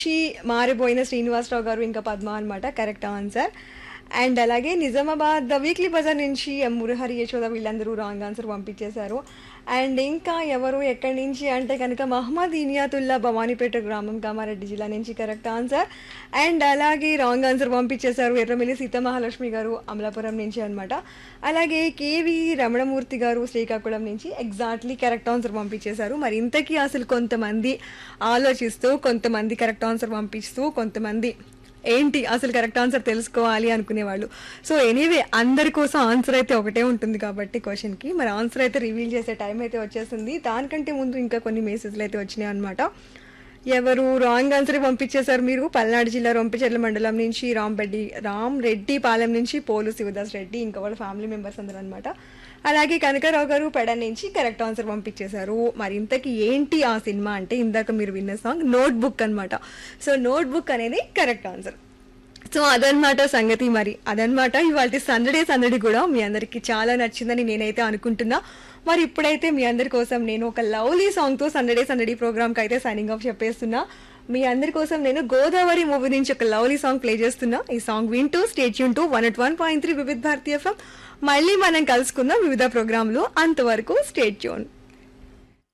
నుంచి మారిపోయిన శ్రీనివాసరావు గారు ఇంకా పద్మ అనమాట కరెక్ట్ ఆన్సర్ అండ్ అలాగే నిజామాబాద్ ద వీక్లీ బజార్ నుంచి ఎం మురహరి యశోద వీళ్ళందరూ రాంగ్ ఆన్సర్ పంపించేశారు అండ్ ఇంకా ఎవరు ఎక్కడి నుంచి అంటే కనుక మహమ్మద్ ఇనియాతుల్లా భవానీపేట గ్రామం కామారెడ్డి జిల్లా నుంచి కరెక్ట్ ఆన్సర్ అండ్ అలాగే రాంగ్ ఆన్సర్ పంపించేశారు ఎర్రమిల్లి సీతమహాలక్ష్మి గారు అమలాపురం నుంచి అనమాట అలాగే కేవి రమణమూర్తి గారు శ్రీకాకుళం నుంచి ఎగ్జాక్ట్లీ కరెక్ట్ ఆన్సర్ పంపించేశారు మరి ఇంతకీ అసలు కొంతమంది ఆలోచిస్తూ కొంతమంది కరెక్ట్ ఆన్సర్ పంపిస్తూ కొంతమంది ఏంటి అసలు కరెక్ట్ ఆన్సర్ తెలుసుకోవాలి అనుకునేవాళ్ళు సో ఎనీవే అందరి కోసం ఆన్సర్ అయితే ఒకటే ఉంటుంది కాబట్టి క్వశ్చన్కి మరి ఆన్సర్ అయితే రివీల్ చేసే టైం అయితే వచ్చేస్తుంది దానికంటే ముందు ఇంకా కొన్ని మెసేజ్లు అయితే వచ్చినాయి అనమాట ఎవరు రాంగ్ ఆన్సర్ పంపించేశారు మీరు పల్నాడు జిల్లా రొంపిచెర్ల మండలం నుంచి రామ్ రెడ్డి రామ్ రెడ్డి పాలెం నుంచి పోలు శివదాస్ రెడ్డి ఇంకా వాళ్ళ ఫ్యామిలీ మెంబర్స్ అందరూ అనమాట అలాగే కనకరావు గారు పెడ నుంచి కరెక్ట్ ఆన్సర్ పంపించేశారు మరి ఇంతకీ ఏంటి ఆ సినిమా అంటే ఇందాక మీరు విన్న సాంగ్ నోట్ బుక్ అనమాట సో నోట్ బుక్ అనేది కరెక్ట్ ఆన్సర్ సో అదనమాట సంగతి మరి అదనమాట ఇవాళ సందడే సందడి కూడా మీ అందరికి చాలా నచ్చిందని నేనైతే అనుకుంటున్నా మరి ఇప్పుడైతే మీ అందరి కోసం నేను ఒక లవ్లీ సాంగ్తో సందడే సందడి ప్రోగ్రామ్కి అయితే సైనింగ్ ఆఫ్ చెప్పేస్తున్నా మీ అందరి కోసం నేను గోదావరి మూవీ నుంచి ఒక లవ్లీ సాంగ్ ప్లే చేస్తున్నా ఈ సాంగ్ వింటూ స్టేట్ యూన్ to one at one point three Vividh Bharati FM మళ్ళీ మనం కలుసుకుందాం వివిధ ప్రోగ్రాంలు అంతవరకు స్టేట్ ట్యూన్